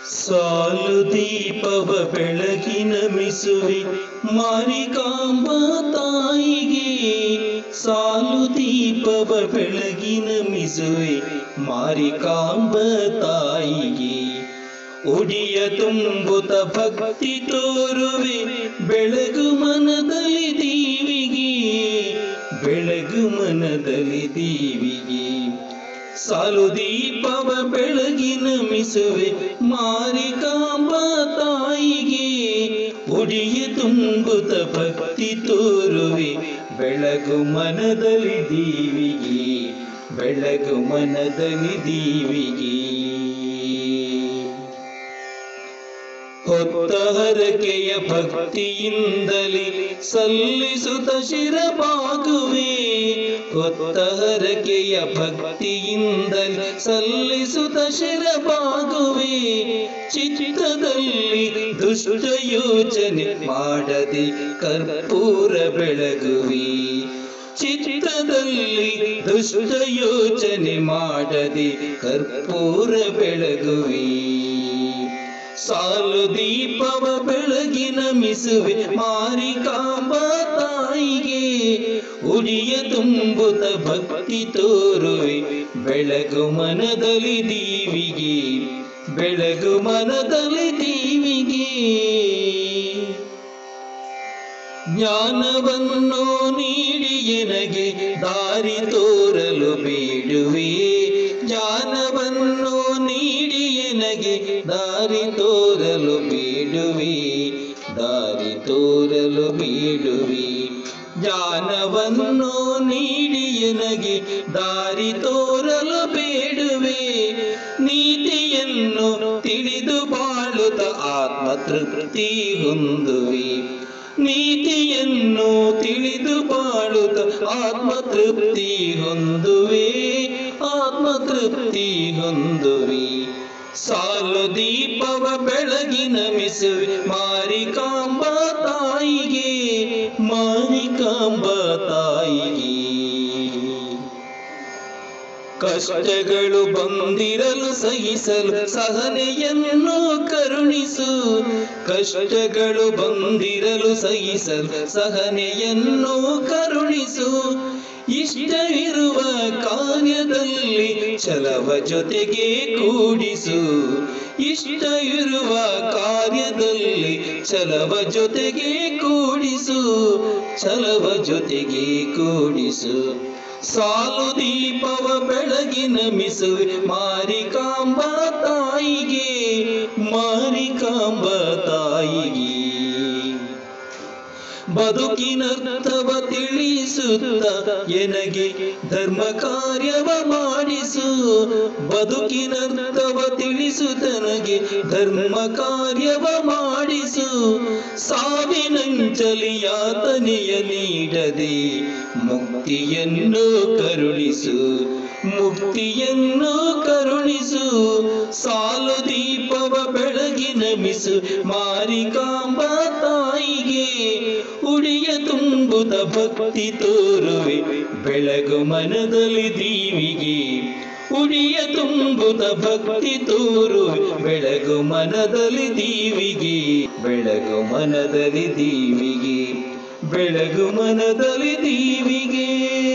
ಸಾಲು ದೀಪವ ಬೆಳಗಿನ ಮಿಸುವೆ ಮಾರಿಕಾಂಬ ತಾಯಿಗೆ ಸಾಲು ದೀಪವ ಬೆಳಗಿನ ಮಿಸುವೆ ಮಾರಿಕಾಂಬ ತಾಯಿಗೆ ಒಡಿಯ ತುಂಬುತ್ತ ಭಕ್ತಿ ತೋರುವೆ ಬೆಳಗು ಮನದಲ್ಲಿ ದೀವಿಗೆ ಬೆಳಗು ಮನದಲ್ಲಿ ದೀವಿಗೆ ಸಾಲು ದೀಪವ ಬೆಳಗಿನ ಮಿಸುವೆ ಮಾರಿಕಾಂಬ ತಾಯಿಗೆ ಒಡಿಯ ತುಂಬುತ್ತ ಭಕ್ತಿ ತೋರುವೆ ಬೆಳಗು ಮನದಲ್ಲಿ ದೀವಿಗೆ ಬೆಳಗು ಮನದಲ್ಲಿ ದೀವಿಗೆ ಹೊತ್ತ ಹರಕೆಯ ಭಕ್ತಿಯಿಂದಲೇ ಸಲ್ಲಿಸುತ್ತ ಶಿರಬಾಗುವೆ ಹೊತ್ತ ಹರಕೆಯ ಭಕ್ತಿಯಿಂದಲೇ ಸಲ್ಲಿಸುತ್ತ ಶಿರಬಾಗುವೆ ಚಿತ್ತದಲ್ಲಿ ದುಷ್ಟ ಯೋಚನೆ ಮಾಡದೆ ಕರ್ಪೂರ ಬೆಳಗುವೆ ಚಿತ್ತದಲ್ಲಿ ದುಷ್ಟ ಯೋಚನೆ ಮಾಡದೆ ಕರ್ಪೂರ ಬೆಳಗುವೆ ಸಾಲು ದೀಪವ ಬೆಳಗಿನ ಮಿಸುವೆ ಮಾರಿಕಾಂಬ ತಾಯಿಗೆ ಉಡಿಯ ತುಂಬುತ್ತ ಭಕ್ತಿ ತೋರುವೆ ಬೆಳಗು ಮನದಲ್ಲಿ ದೀವಿಗೆ ಬೆಳಗು ಮನದಲ್ಲಿ ದೀವಿಗೆ ಜ್ಞಾನವನ್ನು ನೀಡಿ ಎನಗೆ ದಾರಿ ತೋರಲು ಬೇಡುವೆ ಜ್ಞಾನವನ್ನು ನೀಡಿ ಎನಗೆ ದಾರಿ ತೋರಲು ಬೇಡುವೆ ದಾರಿ ತೋರಲು ಬೇಡುವೆ ಜ್ಞಾನವನ್ನು ನೀಡಿ ಎನಗೆ ದಾರಿ ತೋರಲು ಬೇಡುವೆ ನೀತಿಯನ್ನು ತಿಳಿದು ಬಾಳುತ್ತ ಆತ್ಮ ತೃಪ್ತಿ ಹೊಂದುವೆ ನೀತಿಯನ್ನು ತಿಳಿದು ಬಾಳುತ್ತ ಆತ್ಮ ತೃಪ್ತಿ ಹೊಂದುವೆ ಆತ್ಮ ತೃಪ್ತಿ ಹೊಂದುವೆ ಸಾಲು ದೀಪವ ಬೆಳಗಿನ ಮಿಸುವೆ ಮಾರಿಕಾಂಬ ತಾಯಿಗೆ ಮಾರಿಕಾಂಬ ತಾಯಿಗೆ ಕಷ್ಟಗಳು ಬಂದಿರಲು ಸಹಿಸಲು ಸಹನೆಯನ್ನು ಕರುಣಿಸು ಕಷ್ಟಗಳು ಬಂದಿರಲು ಸಹಿಸಲು ಸಹನೆಯನ್ನು ಕರುಣಿಸು ಇಷ್ಟವಿರುವ ಕಾರ್ಯದಲ್ಲಿ ಛಲವ ಜೊತೆಗೆ ಕೂಡಿಸು ಇಷ್ಟವಿರುವ ಕಾರ್ಯದಲ್ಲಿ ಛಲವ ಜೊತೆಗೆ ಕೂಡಿಸು ಛಲವ ಜೊತೆಗೆ ಕೂಡಿಸು ಸಾಲು ದೀಪವ ಬೆಳಗಿನ ಮಿಸುವೆ ಮಾರಿಕಾಂಬ ತಾಯಿಗೆ ಮಾರಿಕಾಂಬ ತಾಯಿಗೆ ಬದುಕಿನರ್ಥವ ತಿಳಿಸುತ್ತ ಎನಗೆ ಧರ್ಮ ಕಾರ್ಯವ ಮಾಡಿಸು ಬದುಕಿನರ್ಥವ ತಿಳಿಸುತ್ತನಗೆ ಧರ್ಮ ಕಾರ್ಯವ ಮಾಡಿಸು ಸಾವಿನಂಚಲಿ ಯಾತನೆಯ ನೀಡದೆ ಮುಕ್ತಿಯನ್ನು ಕರುಣಿಸು ಮುಕ್ತಿಯನ್ನು ಕರುಣಿಸು ಸಾಲು ದೀಪವ ಬೆಳಗಿನ ಮಿಸು ಮಾರಿಕಾಂಬ ತಾಯಿಗೆ ಉಡಿಯ ತುಂಬುತ್ತ ಭಕ್ತಿ ತೋರುವೆ ಬೆಳಗು ಮನದಲ್ಲಿ ದೀವಿಗೆ ಉಡಿಯ ತುಂಬುತ್ತ ಭಕ್ತಿ ತೋರುವೆ ಬೆಳಗು ಮನದಲ್ಲಿ ದೀವಿಗೆ ಬೆಳಗು ಮನದಲ್ಲಿ ದೀವಿಗೆ ಬೆಳಗು ಮನದಲ್ಲಿ ದೀವಿಗೆ